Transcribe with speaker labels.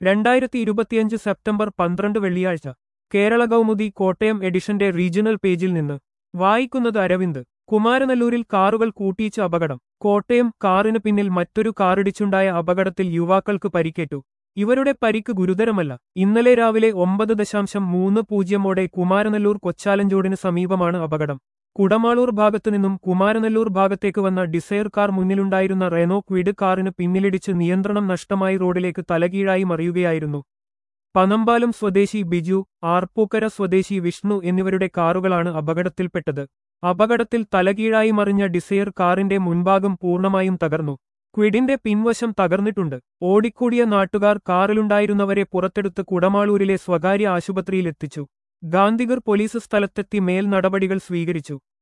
Speaker 1: രണ്ടായിരത്തി ഇരുപത്തിയഞ്ച് സെപ്റ്റംബർ പന്ത്രണ്ട് വെള്ളിയാഴ്ച കേരള കൗമുദി കോട്ടയം എഡിഷന്റെ റീജിയണൽ പേജിൽ നിന്ന് വായിക്കുന്നത് അരവിന്ദ് കുമാരനല്ലൂരിൽ കാറുകൾ കൂട്ടിയിച്ച അപകടം കോട്ടയം കാറിന് പിന്നിൽ മറ്റൊരു കാറിടിച്ചുണ്ടായ അപകടത്തിൽ യുവാക്കൾക്ക് പരിക്കേറ്റു ഇവരുടെ പരിക്ക് ഗുരുതരമല്ല ഇന്നലെ രാവിലെ ഒമ്പത് ദശാംശം മൂന്ന് പൂജ്യമോടെ കുമാരനല്ലൂർ കൊച്ചാലഞ്ചോടിന് സമീപമാണ് അപകടം കുടമാളൂർ ഭാഗത്തുനിന്നും കുമാരനല്ലൂർ ഭാഗത്തേക്ക് വന്ന ഡിസയർ കാർ മുന്നിലുണ്ടായിരുന്ന റെനോ ക്വിഡ് കാറിന് പിന്നിലിടിച്ച് നിയന്ത്രണം നഷ്ടമായി റോഡിലേക്ക് തലകീഴായി മറിയുകയായിരുന്നു പനമ്പാലം സ്വദേശി ബിജു ആർപ്പൂക്കര സ്വദേശി വിഷ്ണു എന്നിവരുടെ കാറുകളാണ് അപകടത്തിൽപ്പെട്ടത് അപകടത്തിൽ തലകീഴായി മറിഞ്ഞ ഡിസയർ കാറിന്റെ മുൻഭാഗം പൂർണ്ണമായും തകർന്നു ക്വിഡിന്റെ പിൻവശം തകർന്നിട്ടുണ്ട് ഓടിക്കൂടിയ നാട്ടുകാർ കാറിലുണ്ടായിരുന്നവരെ പുറത്തെടുത്ത് കുടമാളൂരിലെ സ്വകാര്യ ആശുപത്രിയിലെത്തിച്ചു ഗാന്ധിഗർ പോലീസ് സ്ഥലത്തെത്തി മേൽ നടപടികൾ സ്വീകരിച്ചു